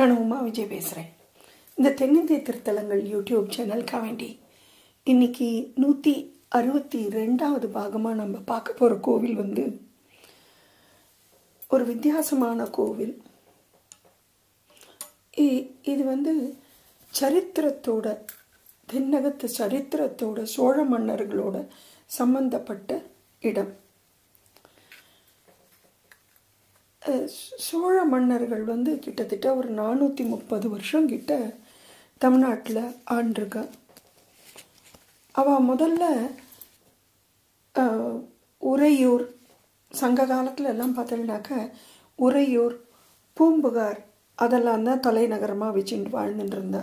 நான் உமா விஜய் பேசுகிறேன் இந்த தென்னிந்திய திருத்தலங்கள் யூடியூப் சேனலுக்காக வேண்டி இன்னைக்கு நூற்றி அறுபத்தி ரெண்டாவது பாகமாக நம்ம பார்க்க போகிற கோவில் வந்து ஒரு வித்தியாசமான கோவில் இ- இது வந்து சரித்திரத்தோட தென்னகத்து சரித்திரத்தோட சோழ மன்னர்களோட சம்பந்தப்பட்ட இடம் அஹ் சோழ மன்னர்கள் வந்து கிட்டத்தட்ட ஒரு நானூற்றி முப்பது வருஷம் கிட்ட தமிழ்நாட்டில் ஆண்டிருக்கா அவள் முதல்ல அஹ், உறையூர் சங்க காலத்துல எல்லாம் பார்த்தீங்கன்னாக்க உறையூர் பூம்புகார் அதெல்லாம் தான் தலைநகரமாக வச்சுட்டு வாழ்ந்துட்டு இருந்தா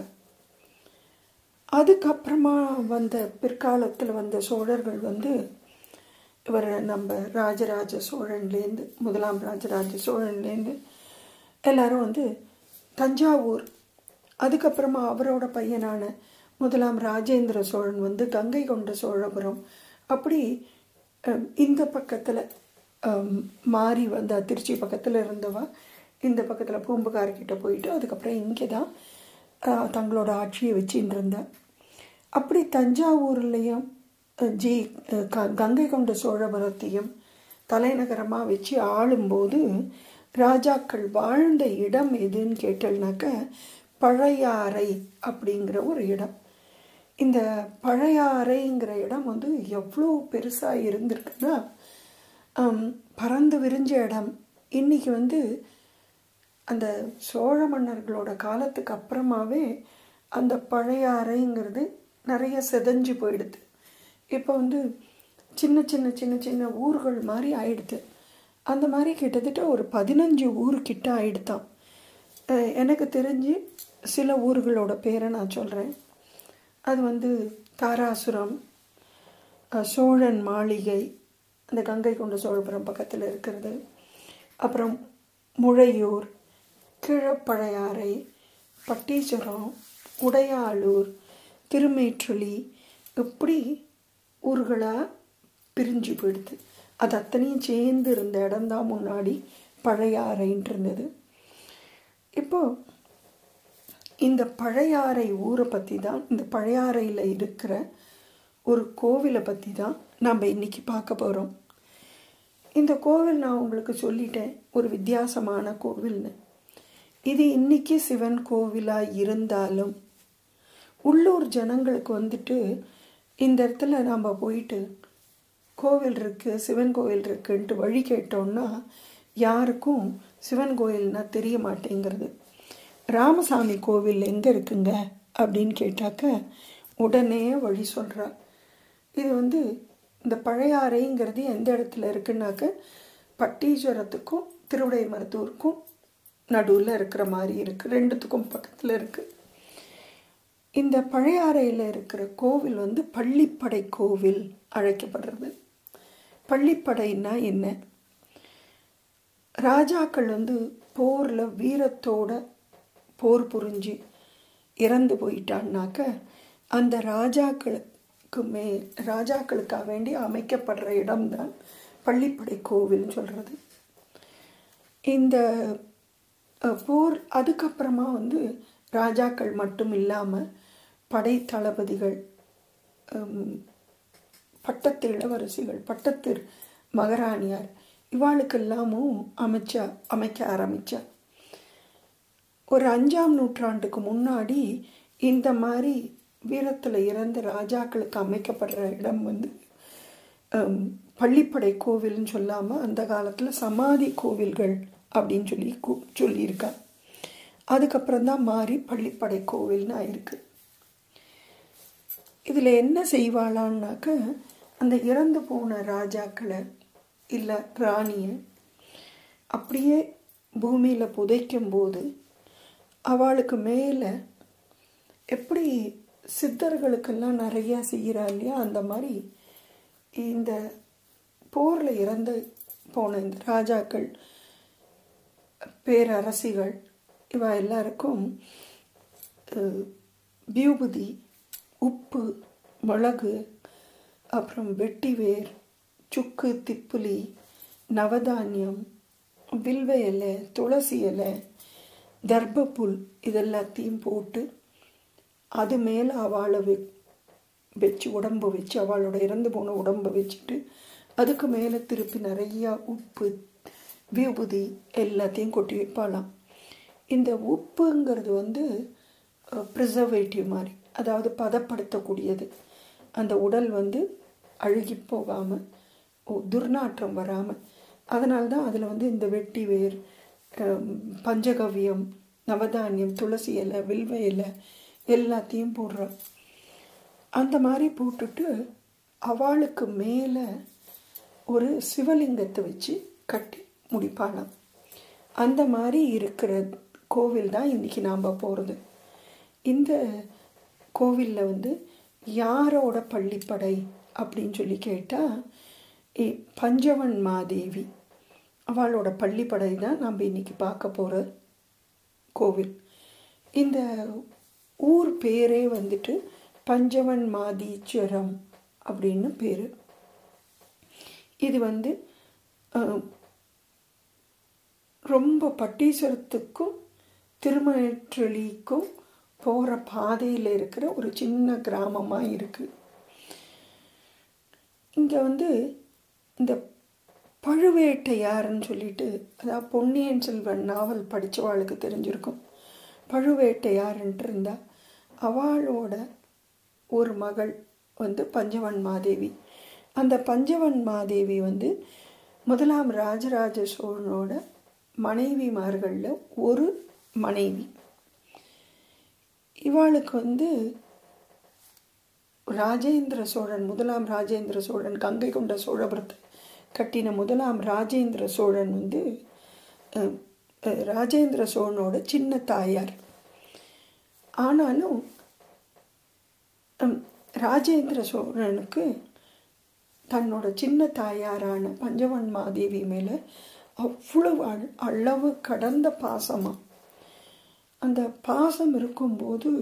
அதுக்கப்புறமா வந்த பிற்காலத்தில் வந்த சோழர்கள் வந்து இவர் நம்ம ராஜராஜ சோழன்லேருந்து முதலாம் ராஜராஜ சோழன்லேருந்து எல்லாரும் வந்து தஞ்சாவூர் அதுக்கப்புறமா அவரோட பையனான முதலாம் ராஜேந்திர சோழன் வந்து கங்கை கொண்ட சோழபுரம் அப்படி அஹ், இந்த பக்கத்தில் மாறி வந்த திருச்சி பக்கத்தில் இருந்தவா இந்த பக்கத்தில் பூம்புகார்கிட்ட போயிட்டு அதுக்கப்புறம் இங்கே தான் அஹ், தங்களோட ஆட்சியை வச்சுட்டு இருந்தா அப்படி தஞ்சாவூர்லேயும் அஹ், ஜி அஹ், க- கங்கை கொண்ட சோழபுரத்தையும் தலைநகரமாக வச்சு ஆளும்போது ராஜாக்கள் வாழ்ந்த இடம் எதுன்னு கேட்டல்னாக்க பழையாறை அப்படிங்கிற ஒரு இடம் இந்த பழையாறைங்கிற இடம் வந்து எவ்வளோ பெருசாக இருந்திருக்குன்னா ஆம், பறந்து விரிஞ்ச இடம் இன்னைக்கு வந்து அந்த சோழ மன்னர்களோட காலத்துக்கு அப்புறமாவே அந்த பழைய அறைங்கிறது நிறைய செதஞ்சு போயிடுது இப்போ வந்து சின்ன சின்ன சின்ன சின்ன ஊர்கள் மாதிரி ஆயிடுது அந்த மாதிரி கிட்டத்தட்ட ஒரு பதினஞ்சு ஊர் கிட்ட ஆயிடுதான் அஹ் எனக்கு தெரிஞ்சு சில ஊர்களோட பேரை நான் சொல்கிறேன் அது வந்து தாராசுரம் அஹ் சோழன் மாளிகை அந்த கங்கை கொண்ட சோழபுரம் பக்கத்தில் இருக்கிறது அப்புறம் முழையூர் கீழப்பழையாறை பட்டீச்சுரம் உடையாளூர் திருமேற்றுளி இப்படி ஊர்களாக பிரிஞ்சு போயிடுது அது அத்தனையும் சேர்ந்து இருந்த இடம்தான் முன்னாடி பழையாறைன்னு இருந்தது இப்போ இந்த பழையாறை ஊரை பற்றி தான் இந்த பழையாறையில் இருக்கிற ஒரு கோவிலை பற்றி தான் நம்ம இன்னைக்கு பார்க்க போகிறோம் இந்த கோவில் நான் உங்களுக்கு சொல்லிட்டேன் ஒரு வித்தியாசமான கோவில்னு இது இன்னைக்கு சிவன் கோவிலாக இருந்தாலும் உள்ளூர் ஜனங்களுக்கு வந்துட்டு இந்த இடத்துல நம்ம போயிட்டு கோவில் இருக்குது சிவன் கோவில் இருக்குன்ட்டு வழி கேட்டோம்னா யாருக்கும் சிவன் கோயில்னா தெரிய மாட்டேங்கிறது ராமசாமி கோவில் எங்கே இருக்குங்க அப்படின்னு கேட்டாக்க உடனே வழி சொல்கிறா இது வந்து இந்த பழையாறைங்கிறது எந்த இடத்துல இருக்குன்னாக்க பட்டீஸ்வரத்துக்கும் திருவிடை மருத்தூருக்கும் நடுவில் இருக்கிற மாதிரி இருக்குது ரெண்டுத்துக்கும் பக்கத்தில் இருக்குது இந்த பழையாறையில் இருக்கிற கோவில் வந்து பள்ளிப்படை கோவில் அழைக்கப்படுறது பள்ளிப்படைன்னா என்ன ராஜாக்கள் வந்து போரில் வீரத்தோட போர் புரிஞ்சு இறந்து போயிட்டான்னாக்க அந்த ராஜாக்களுக்கு மே ராஜாக்களுக்காக வேண்டி அமைக்கப்படுற இடம்தான் பள்ளிப்படை கோவில்னு சொல்கிறது இந்த அஹ், போர் அதுக்கப்புறமா வந்து ராஜாக்கள் மட்டும் இல்லாமல் படை தளபதிகள் ஹம், பட்டத்து இளவரசிகள் பட்டத்து மகாராணியார் இவாளுக்கெல்லாமும் அமைச்சா அமைக்க ஆரம்பிச்சா ஒரு அஞ்சாம் நூற்றாண்டுக்கு முன்னாடி இந்த மாதிரி வீரத்தில் இறந்த ராஜாக்களுக்கு அமைக்கப்படுற இடம் வந்து ஹம், பள்ளிப்படை கோவில்னு சொல்லாமல் அந்த காலத்தில் சமாதி கோவில்கள் அப்படின்னு சொல்லி கூ- சொல்லியிருக்கா அதுக்கப்புறம் தான் மாறி பள்ளிப்படை கோவில்னு ஆயிருக்கு இதில் என்ன செய்வாளான்னாக்க அந்த இறந்து போன ராஜாக்களை இல்லை ராணியை அப்படியே பூமியில் புதைக்கும் போது அவளுக்கு மேலே எப்படி சித்தர்களுக்கெல்லாம் நிறையா செய்கிறா இல்லையா அந்த மாதிரி இந்த போரில் இறந்து போன இந்த ராஜாக்கள் பேரரசிகள் இவ எல்லாருக்கும் அஹ், வியூபதி உப்பு மிளகு அப்புறம் வெட்டிவேர் சுக்கு திப்புலி நவதானியம் வில்வ இலை துளசி இலை தர்ப்பப்புல் இதெல்லாத்தையும் போட்டு அது மேலே அவளை வெ வச்சு உடம்பு வச்சு அவளோட இறந்து போன உடம்பை வச்சுட்டு அதுக்கு மேலே திருப்பி நிறையா உப்பு விபூதி எல்லாத்தையும் கொட்டி வைப்பாளாம் இந்த உப்புங்கிறது வந்து ப்ரிசர்வேட்டிவ் மாதிரி அதாவது பதப்படுத்தக்கூடியது அந்த உடல் வந்து அழுகி போகாமல் துர்நாற்றம் வராமல் அதனால தான் அதில் வந்து இந்த வெட்டி வேர் பஞ்சகவ்யம் நவதானியம் துளசி இலை வில்வ இலை எல்லாத்தையும் போடுறான் அந்த மாதிரி போட்டுட்டு அவளுக்கு மேலே ஒரு சிவலிங்கத்தை வச்சு கட்டி முடிப்பாளாம் அந்த மாதிரி இருக்கிற கோவில் தான் இன்றைக்கி நாம் போகிறது இந்த கோவிலில் வந்து யாரோட பள்ளிப்படை அப்படின்னு சொல்லி கேட்டால் பஞ்சவன் மாதேவி அவளோட பள்ளிப்படை தான் நம்ம இன்றைக்கி பார்க்க போகிற கோவில் இந்த ஊர் பேரே வந்துட்டு பஞ்சவன் மாதீஸ்வரம் அப்படின்னு பேர் இது வந்து ரொம்ப பட்டீஸ்வரத்துக்கும் திருமணற்றலிக்கும் போகிற பாதையில் இருக்கிற ஒரு சின்ன கிராமமாக இருக்குது இங்கே வந்து இந்த பழுவேட்டையாருன்னு சொல்லிட்டு அதாவது பொன்னியின் செல்வன் நாவல் படித்தவாளுக்கு தெரிஞ்சிருக்கும் பழுவேட்டையாருன்ட்டு இருந்தா அவளோட ஒரு மகள் வந்து பஞ்சவன் மாதேவி அந்த பஞ்சவன் மாதேவி வந்து முதலாம் ராஜராஜ சோழனோட மனைவிமார்களில் ஒரு மனைவி இவாளுக்கு வந்து ராஜேந்திர சோழன் முதலாம் ராஜேந்திர சோழன் கங்கை கொண்ட சோழபுரத்தை கட்டின முதலாம் ராஜேந்திர சோழன் வந்து ராஜேந்திர சோழனோட சின்ன தாயார் ஆனாலும் ராஜேந்திர சோழனுக்கு தன்னோட சின்ன தாயாரான பஞ்சவன் மாதேவி மேலே அவ்வளவு அளவு கடந்த பாசமாக அந்த பாசம் இருக்கும்போது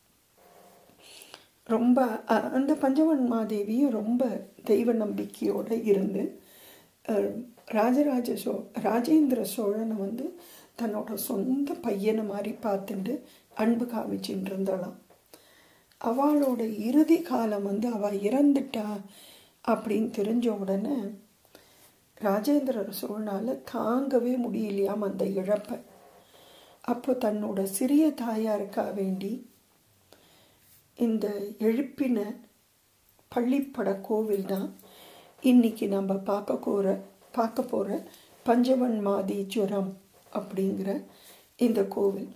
ரொம்ப அந்த பஞ்சவன் மாதேவியும் ரொம்ப தெய்வ நம்பிக்கையோடு இருந்து ராஜராஜ சோ ராஜேந்திர சோழனை வந்து தன்னோட சொந்த பையனை மாதிரி பார்த்துட்டு அன்பு காமிச்சுட்டு இருந்தாளாம் அவளோட இறுதி காலம் வந்து அவள் இறந்துட்டா அப்படின்னு தெரிஞ்ச உடனே ராஜேந்திர சோழனால் தாங்கவே முடியலையாம் அந்த இழப்பை அப்போ தன்னோட சிறிய தாயாருக்காக வேண்டி இந்த எழுப்பின பள்ளிப்பட கோவில் தான் இன்னைக்கு நம்ம பார்க்க போகிற பார்க்க போகிற பஞ்சவன் மாதீஸ்வரம் அப்படிங்கிற இந்த கோவில்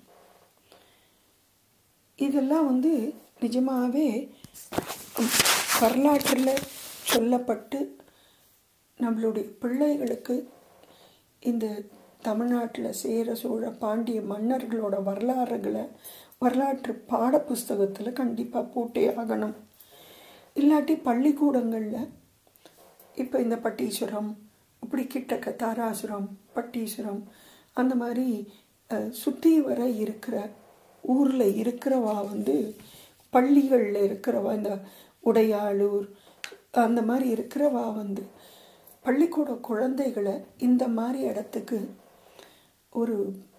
இதெல்லாம் வந்து நிஜமாகவே வரலாற்றில் சொல்லப்பட்டு நம்மளுடைய பிள்ளைகளுக்கு இந்த தமிழ்நாட்டில் சேர சோழ பாண்டிய மன்னர்களோட வரலாறுகளை வரலாற்று பாட புஸ்தகத்தில் கண்டிப்பாக போட்டே ஆகணும் இல்லாட்டி பள்ளிக்கூடங்களில் இப்போ இந்த பட்டீஸ்வரம் இப்படி கிட்டக்க தாராசுரம் பட்டீஸ்வரம் அந்த மாதிரி சுற்றி வர இருக்கிற ஊரில் இருக்கிறவா வந்து பள்ளிகளில் இருக்கிறவா இந்த உடையாளூர் அந்த மாதிரி இருக்கிறவா வந்து பள்ளிக்கூட குழந்தைகளை இந்த மாதிரி இடத்துக்கு ஒரு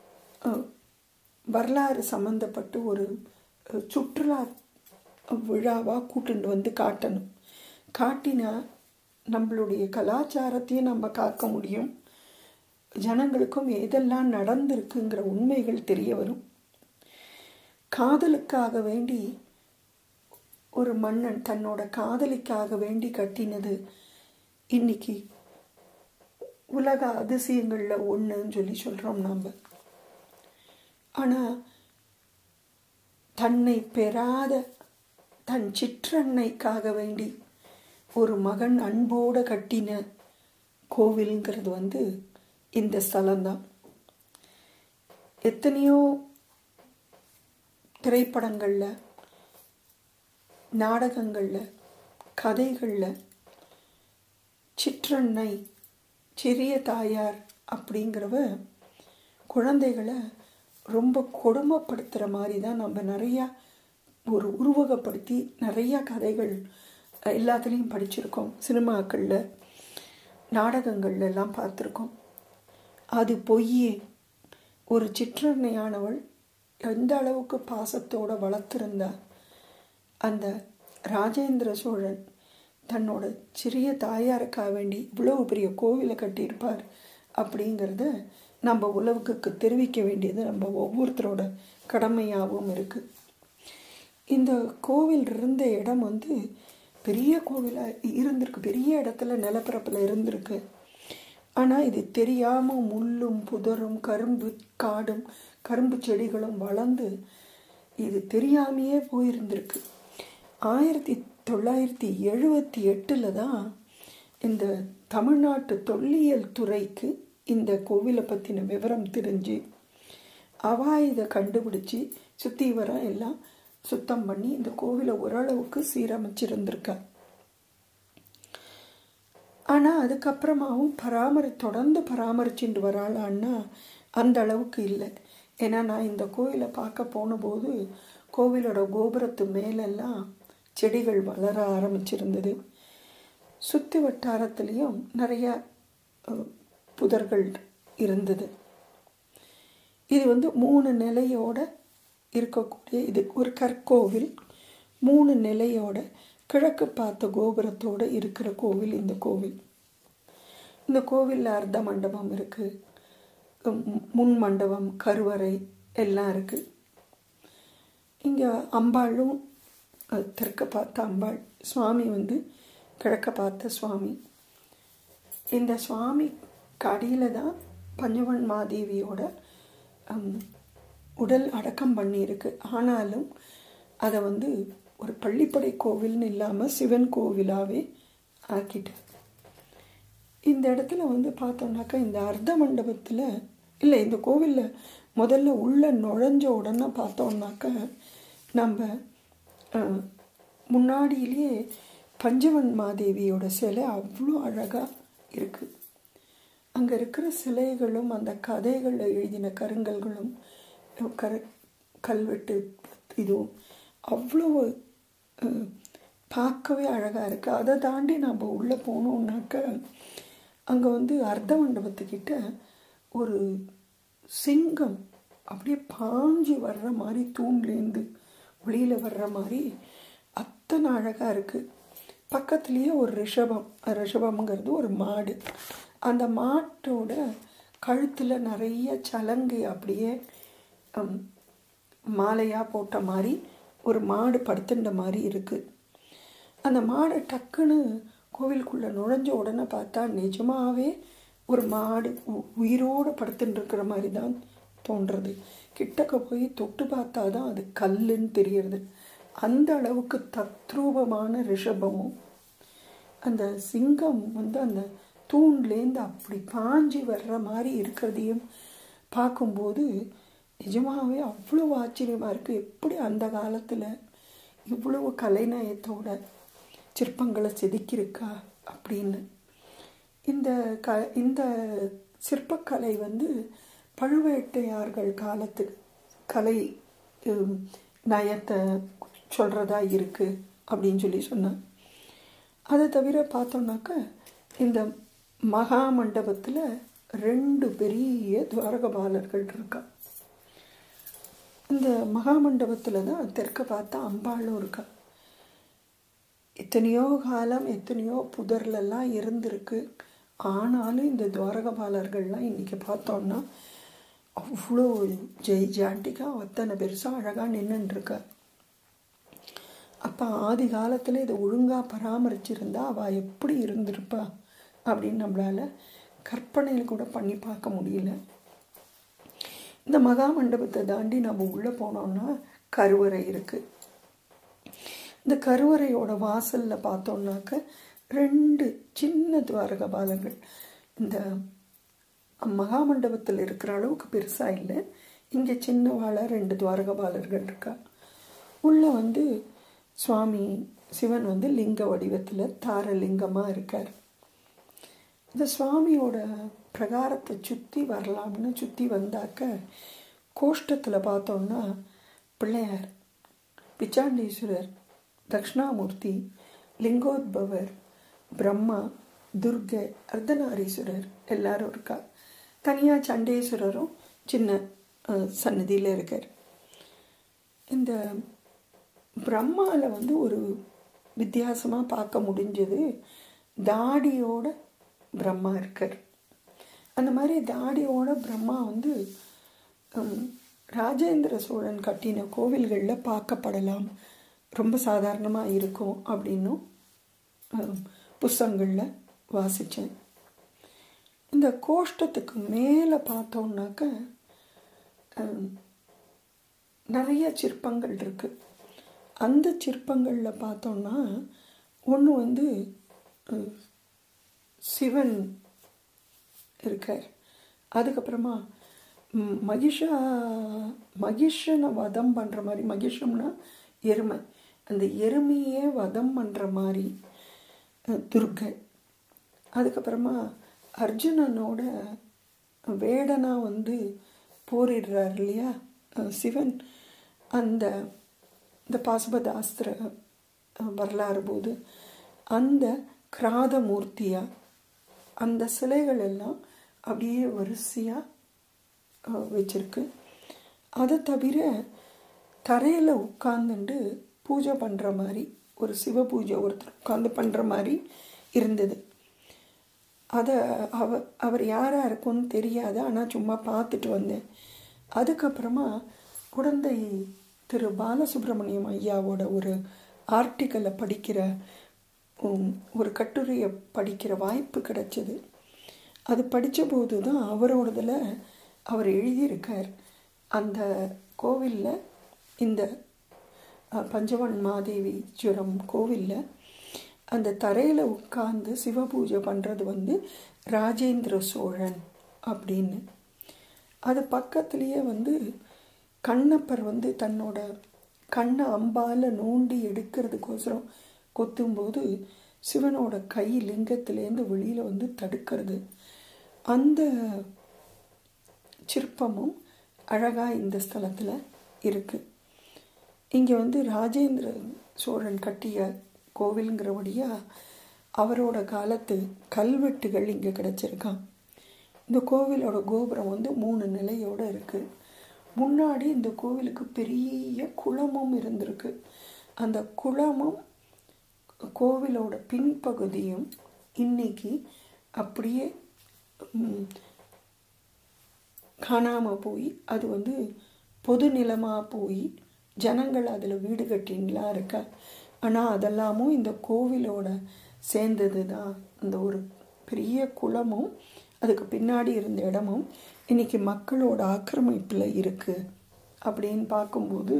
வரலாறு சம்மந்தப்பட்டு ஒரு சுற்றுலா விழாவாக கூட்டிட்டு வந்து காட்டணும் காட்டினா நம்மளுடைய கலாச்சாரத்தையும் நம்ம காக்க முடியும் ஜனங்களுக்கும் எதெல்லாம் நடந்திருக்குங்கிற உண்மைகள் தெரிய வரும் காதலுக்காக வேண்டி ஒரு மன்னன் தன்னோட காதலிக்காக வேண்டி கட்டினது இன்னைக்கு உலக அதிசயங்களில் ஒன்றுன்னு சொல்லி சொல்கிறோம் நாம் ஆனால் தன்னை பெறாத தன் சிற்றன்னைக்காக வேண்டி ஒரு மகன் அன்போடு கட்டின கோவிலுங்கிறது வந்து இந்த ஸ்தலம்தான் எத்தனையோ திரைப்படங்களில் நாடகங்களில் கதைகளில் சிற்றன்னை சிறிய தாயார் அப்படிங்கிறவ குழந்தைகளை ரொம்ப கொடுமைப்படுத்துகிற மாதிரி தான் நம்ம நிறையா ஒரு உருவகப்படுத்தி நிறையா கதைகள் எல்லாத்துலேயும் படிச்சிருக்கோம் சினிமாக்களில் நாடகங்கள்ல எல்லாம் பார்த்துருக்கோம் அது பொய் ஒரு சிற்றன்னையானவள் எந்த அளவுக்கு பாசத்தோடு வளர்த்திருந்தா அந்த ராஜேந்திர சோழன் தன்னோட சிறிய தாயாருக்காக வேண்டி இவ்வளோ பெரிய கோவிலை கட்டியிருப்பார் அப்படிங்கிறத நம்ம உலகுக்கு தெரிவிக்க வேண்டியது நம்ம ஒவ்வொருத்தரோட கடமையாகவும் இருக்குது இந்த கோவில் இருந்த இடம் வந்து பெரிய கோவிலாக இருந்திருக்கு பெரிய இடத்துல நிலப்பரப்பில் இருந்திருக்கு ஆனால் இது தெரியாமல் முள்ளும் புதரும் கரும்பு காடும் கரும்பு செடிகளும் வளர்ந்து இது தெரியாமையே போயிருந்திருக்கு ஆயிரத்தி தொள்ளாயிரத்தி எழுபத்தி எட்டில் தான் இந்த தமிழ்நாட்டு தொல்லியல் துறைக்கு இந்த கோவிலை பற்றின விவரம் தெரிஞ்சு அவா இதை கண்டுபிடிச்சி சுற்றி வர எல்லாம் சுத்தம் பண்ணி இந்த கோவிலை ஓரளவுக்கு சீரமைச்சிருந்திருக்கா ஆனால் அதுக்கப்புறமாவும் பராமரி தொடர்ந்து பராமரிச்சுட்டு வராளான்னா அந்த அளவுக்கு இல்லை ஏன்னா நான் இந்த கோவிலை பார்க்க போனபோது கோவிலோட கோபுரத்து மேலெல்லாம் செடிகள் வளர ஆரம்பிச்சிருந்தது சுற்றி வட்டாரத்துலேயும் நிறைய புதர்கள் இருந்தது இது வந்து மூணு நிலையோட இருக்கக்கூடிய இது ஒரு கற்கோவில் மூணு நிலையோட கிழக்கு பார்த்த கோபுரத்தோடு இருக்கிற கோவில் இந்த கோவில் இந்த கோவிலில் அர்த்த மண்டபம் இருக்குது முன் மண்டபம் கருவறை எல்லாம் இருக்குது இங்கே அம்பாளும் தெற்க பார்த்த அம்பாள் சுவாமி வந்து கிழக்க பார்த்த சுவாமி இந்த சுவாமி கடியில் தான் பஞ்சவன் மாதேவியோட உடல் அடக்கம் பண்ணியிருக்கு ஆனாலும் அதை வந்து ஒரு பள்ளிப்படை கோவில்னு இல்லாமல் சிவன் கோவிலாகவே ஆக்கிட்டு இந்த இடத்துல வந்து பார்த்தோம்னாக்கா இந்த அர்த்த மண்டபத்தில் இல்லை இந்த கோவிலில் முதல்ல உள்ள நுழைஞ்ச உடனே பார்த்தோம்னாக்கா நம்ம முன்னாடியிலேயே பஞ்சவன் மாதேவியோட சிலை அவ்வளோ அழகாக இருக்குது அங்கே இருக்கிற சிலைகளும் அந்த கதைகளில் எழுதின கருங்கல்களும் கரு கல்வெட்டு இதுவும் அவ்வளோ பார்க்கவே அழகாக இருக்குது அதை தாண்டி நம்ம உள்ளே போனோம்னாக்க அங்கே வந்து அர்த்த மண்டபத்துக்கிட்ட ஒரு சிங்கம் அப்படியே பாஞ்சு வர்ற மாதிரி தூண்லேருந்து வெளியில் வர்ற மாதிரி அத்தனை அழகாக இருக்குது பக்கத்துலேயே ஒரு ரிஷபம் ரிஷபம்ங்கிறது ஒரு மாடு அந்த மாட்டோட கழுத்தில் நிறைய சலங்கை அப்படியே மாலையாக போட்ட மாதிரி ஒரு மாடு படுத்துட்ட மாதிரி இருக்குது அந்த மாடு டக்குன்னு கோவிலுக்குள்ளே நுழைஞ்ச உடனே பார்த்தா நிஜமாகவே ஒரு மாடு உயிரோடு படுத்துட்டு இருக்கிற மாதிரி தான் தோன்றுறது கிட்டக்க போய் தொட்டு பார்த்தா தான் அது கல்லுன்னு தெரியறது அந்த அளவுக்கு தத்ரூபமான ரிஷபமும் அந்த சிங்கம் வந்து அந்த தூண்லேருந்து அப்படி பாஞ்சி வர்ற மாதிரி இருக்கிறதையும் பார்க்கும்போது நிஜமாகவே அவ்வளோ ஆச்சரியமாக இருக்குது எப்படி அந்த காலத்தில் இவ்வளவு கலைநயத்தோட சிற்பங்களை செதுக்கியிருக்கா அப்படின்னு இந்த க இந்த சிற்பக்கலை வந்து பழுவேட்டையார்கள் காலத்து கலை நயத்தை சொல்கிறதா இருக்குது அப்படின்னு சொல்லி சொன்னேன் அதை தவிர பார்த்தோம்னாக்கா இந்த மகா மண்டபத்தில் ரெண்டு பெரிய துவாரகபாலர்கள் இருக்கா இந்த மகா மண்டபத்தில் தான் தெற்க பார்த்தா அம்பாளும் இருக்கா எத்தனையோ காலம் எத்தனையோ புதர்லெல்லாம் இருந்திருக்கு ஆனாலும் இந்த துவாரகபாலர்கள்லாம் இன்றைக்கி பார்த்தோன்னா அவ்வளோ ஜெய் ஜாண்டிக்காக அத்தனை பெருசாக அழகாக நின்றுட்டுருக்கா அப்போ ஆதி காலத்தில் இதை ஒழுங்காக பராமரிச்சிருந்தா அவள் எப்படி இருந்திருப்பா அப்படின்னு நம்மளால் கற்பனையில் கூட பண்ணி பார்க்க முடியல இந்த மகா மண்டபத்தை தாண்டி நம்ம உள்ளே போனோம்னா கருவறை இருக்குது இந்த கருவறையோட வாசலில் பார்த்தோம்னாக்க ரெண்டு சின்ன துவாரகபாலங்கள் இந்த மகாமண்டபத்தில் இருக்கிற அளவுக்கு பெருசாக இல்லை இங்கே சின்ன வாழை ரெண்டு துவாரகபாலர்கள் இருக்கா உள்ளே வந்து சுவாமி சிவன் வந்து லிங்க வடிவத்தில் தாரலிங்கமாக இருக்கார் இந்த சுவாமியோட பிரகாரத்தை சுற்றி வரலாம்னு சுற்றி வந்தாக்க கோஷ்டத்தில் பார்த்தோன்னா பிள்ளையார் பிச்சாண்டீஸ்வரர் தக்ஷணாமூர்த்தி லிங்கோத்பவர் பிரம்மா துர்கை அர்த்தநாரீஸ்வரர் எல்லாரும் இருக்கா தனியாக சண்டேஸ்வரரும் சின்ன சன்னதியில் இருக்கார் இந்த பிரம்மாவில் வந்து ஒரு வித்தியாசமாக பார்க்க முடிஞ்சது தாடியோட பிரம்மா இருக்கார் அந்த மாதிரி தாடியோட பிரம்மா வந்து ராஜேந்திர சோழன் கட்டின கோவில்களில் பார்க்கப்படலாம் ரொம்ப சாதாரணமாக இருக்கும் அப்படின்னும் புஸ்தகங்களில் வாசித்தேன் இந்த கோஷ்டத்துக்கு மேலே பார்த்தோம்னாக்க நிறைய சிற்பங்கள் இருக்குது அந்த சிற்பங்களில் பார்த்தோம்னா ஒன்று வந்து சிவன் இருக்கார் அதுக்கப்புறமா மகிஷா மகிஷனை வதம் பண்ணுற மாதிரி மகிஷம்னா எருமை அந்த எருமையே வதம் பண்ணுற மாதிரி துர்கை அதுக்கப்புறமா அர்ஜுனனோட வேடனா வந்து போரிடுறார் இல்லையா சிவன் அந்த இந்த பாசுபதாஸ்திர வரலாறு போது அந்த கிராதமூர்த்தியாக அந்த சிலைகள் எல்லாம் அப்படியே வரிசையாக வச்சிருக்கு அதை தவிர தரையில் உட்காந்துட்டு பூஜை பண்ணுற மாதிரி ஒரு சிவ பூஜை ஒருத்தர் உட்காந்து பண்ணுற மாதிரி இருந்தது அதை அவ அவர் யாராக இருக்கும்னு தெரியாது ஆனால் சும்மா பார்த்துட்டு வந்தேன் அதுக்கப்புறமா குழந்தை திரு பாலசுப்ரமணியம் ஐயாவோட ஒரு ஆர்டிக்கலை படிக்கிற ஒரு கட்டுரையை படிக்கிற வாய்ப்பு கிடைச்சது அது படித்த போது தான் அவரோடதில் அவர் எழுதியிருக்கார் அந்த கோவிலில் இந்த பஞ்சவன் மாதேவி ஜுரம் கோவிலில் அந்த தரையில் உட்கார்ந்து சிவபூஜை பண்ணுறது வந்து ராஜேந்திர சோழன் அப்படின்னு அது பக்கத்துலேயே வந்து கண்ணப்பர் வந்து தன்னோட கண்ணை அம்பால் நோண்டி எடுக்கிறதுக்கோசரம் கொத்தும்போது சிவனோட கை லிங்கத்திலேருந்து வெளியில் வந்து தடுக்கிறது அந்த சிற்பமும் அழகாக இந்த ஸ்தலத்தில் இருக்குது இங்கே வந்து ராஜேந்திர சோழன் கட்டிய கோவிலுங்கிறபடியாக அவரோட காலத்து கல்வெட்டுகள் இங்கே கிடச்சிருக்கான் இந்த கோவிலோட கோபுரம் வந்து மூணு நிலையோடு இருக்குது முன்னாடி இந்த கோவிலுக்கு பெரிய குளமும் இருந்திருக்கு அந்த குளமும் கோவிலோட பின்பகுதியும் இன்னைக்கு அப்படியே காணாமல் போய் அது வந்து பொது நிலமாக போய் ஜனங்கள் அதில் வீடு கட்டின்லாம் இருக்கா ஆனால் அதெல்லாமும் இந்த கோவிலோட சேர்ந்தது தான் அந்த ஒரு பெரிய குளமும் அதுக்கு பின்னாடி இருந்த இடமும் இன்றைக்கி மக்களோட ஆக்கிரமிப்பில் இருக்குது அப்படின்னு பார்க்கும்போது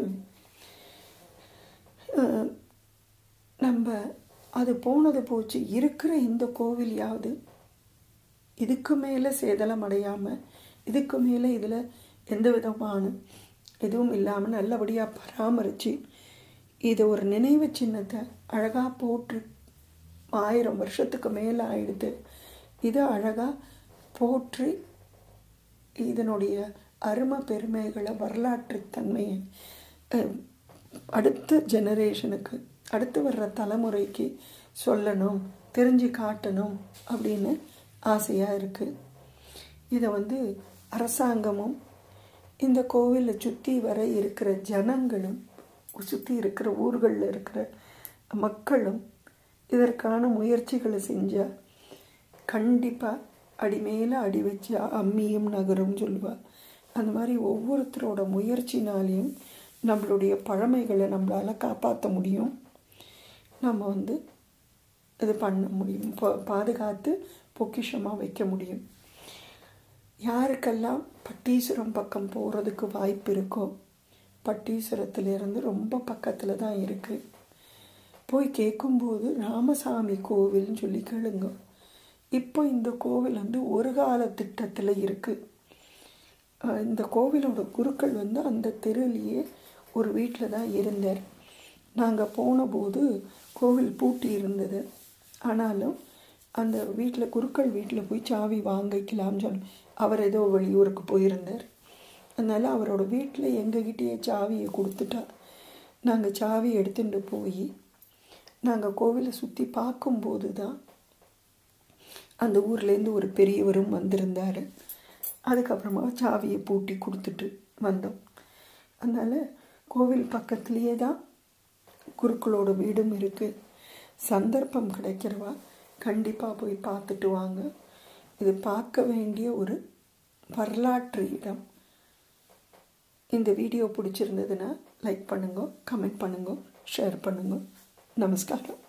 நம்ம அது போனது போச்சு இருக்கிற இந்த கோவிலையாவது இதுக்கு மேலே சேதலம் அடையாமல் இதுக்கு மேலே இதில் எந்த விதமான எதுவும் இல்லாமல் நல்லபடியாக பராமரித்து இது ஒரு நினைவு சின்னத்தை அழகாக போட்டு ஆயிரம் வருஷத்துக்கு மேலே ஆயிடுது இதை அழகாக போற்றி இதனுடைய அருமை பெருமைகளை வரலாற்று தன்மையை அடுத்த ஜெனரேஷனுக்கு அடுத்து வர்ற தலைமுறைக்கு சொல்லணும் தெரிஞ்சு காட்டணும் அப்படின்னு ஆசையாக இருக்குது இதை வந்து அரசாங்கமும் இந்த கோவிலை சுற்றி வர இருக்கிற ஜனங்களும் சுற்றி இருக்கிற ஊர்களில் இருக்கிற மக்களும் இதற்கான முயற்சிகளை செஞ்சால் கண்டிப்பாக அடி மேலே அடி வச்சா அம்மியும் நகரும் சொல்லுவாள் அந்த மாதிரி ஒவ்வொருத்தரோட முயற்சினாலையும் நம்மளுடைய பழமைகளை நம்மளால் காப்பாற்ற முடியும் நம்ம வந்து இது பண்ண முடியும் பாதுகாத்து பொக்கிஷமாக வைக்க முடியும் யாருக்கெல்லாம் பட்டீஸ்வரம் பக்கம் போகிறதுக்கு வாய்ப்பு இருக்கோ பட்டீஸ்வரத்துலேருந்து ரொம்ப பக்கத்தில் தான் இருக்குது போய் கேட்கும்போது ராமசாமி கோவில்னு சொல்லி கேளுங்க இப்போ இந்த கோவில் வந்து ஒரு கால திட்டத்தில் இருக்குது இந்த கோவிலோட குருக்கள் வந்து அந்த தெருவிலேயே ஒரு வீட்டில் தான் இருந்தார் நாங்கள் போன போது கோவில் பூட்டி இருந்தது ஆனாலும் அந்த வீட்டில் குருக்கள் வீட்டில் போய் சாவி வாங்கிக்கலாம்னு சொன்ன அவர் ஏதோ வெளியூருக்கு போயிருந்தார் அதனால் அவரோட வீட்டில் எங்ககிட்டயே சாவியை கொடுத்துட்டா நாங்கள் சாவி எடுத்துகிட்டு போய் நாங்கள் கோவிலை சுற்றி பார்க்கும்போது தான் அந்த ஊர்லேருந்து ஒரு பெரியவரும் வந்திருந்தார் அதுக்கப்புறமா சாவியை பூட்டி கொடுத்துட்டு வந்தோம் அதனால் கோவில் பக்கத்துலேயே தான் குருக்களோட வீடும் இருக்குது சந்தர்ப்பம் கிடைக்கிறவா கண்டிப்பாக போய் பார்த்துட்டு வாங்க இது பார்க்க வேண்டிய ஒரு வரலாற்று இடம் இந்த வீடியோ பிடிச்சிருந்ததுன்னா லைக் பண்ணுங்க கமெண்ட் பண்ணுங்க ஷேர் பண்ணுங்க நமஸ்காரம்